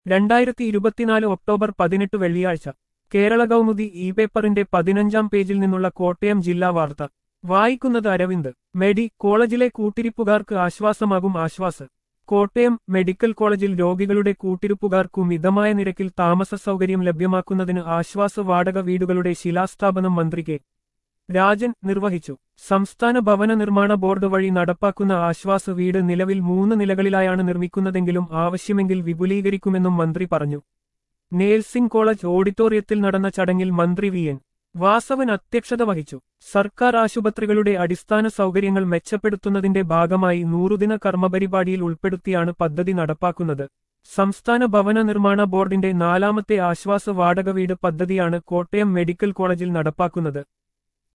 രണ്ടായിരത്തി ഇരുപത്തിനാല് ഒക്ടോബർ പതിനെട്ട് വെള്ളിയാഴ്ച കേരള കൗമുദി ഇ പേപ്പറിന്റെ പതിനഞ്ചാം പേജിൽ നിന്നുള്ള കോട്ടയം ജില്ലാ വാർത്ത വായിക്കുന്നത് അരവിന്ദ് മെഡി കോളേജിലെ കൂട്ടിരിപ്പുകാർക്ക് ആശ്വാസമാകും ആശ്വാസ് കോട്ടയം മെഡിക്കൽ കോളേജിൽ രോഗികളുടെ കൂട്ടിരിപ്പുകാർക്കു മിതമായ നിരക്കിൽ താമസ സൗകര്യം ലഭ്യമാക്കുന്നതിന് ആശ്വാസ വാടക വീടുകളുടെ ശിലാസ്ഥാപനം മന്ത്രി കെ രാജൻ നിർവഹിച്ചു സംസ്ഥാന ഭവന നിർമ്മാണ ബോർഡ് വഴി നടപ്പാക്കുന്ന ആശ്വാസ വീട് നിലവിൽ മൂന്ന് നിലകളിലായാണ് നിർമ്മിക്കുന്നതെങ്കിലും ആവശ്യമെങ്കിൽ വിപുലീകരിക്കുമെന്നും മന്ത്രി പറഞ്ഞു നേഴ്സിംഗ് കോളേജ് ഓഡിറ്റോറിയത്തിൽ നടന്ന ചടങ്ങിൽ മന്ത്രി വി എൻ വാസവൻ അധ്യക്ഷത വഹിച്ചു സർക്കാർ ആശുപത്രികളുടെ അടിസ്ഥാന സൗകര്യങ്ങൾ മെച്ചപ്പെടുത്തുന്നതിന്റെ ഭാഗമായി നൂറുദിന കർമ്മപരിപാടിയിൽ ഉൾപ്പെടുത്തിയാണ് പദ്ധതി നടപ്പാക്കുന്നത് സംസ്ഥാന ഭവന നിർമ്മാണ ബോർഡിന്റെ നാലാമത്തെ ആശ്വാസ വാടക വീട് പദ്ധതിയാണ് കോട്ടയം മെഡിക്കൽ കോളേജിൽ നടപ്പാക്കുന്നത്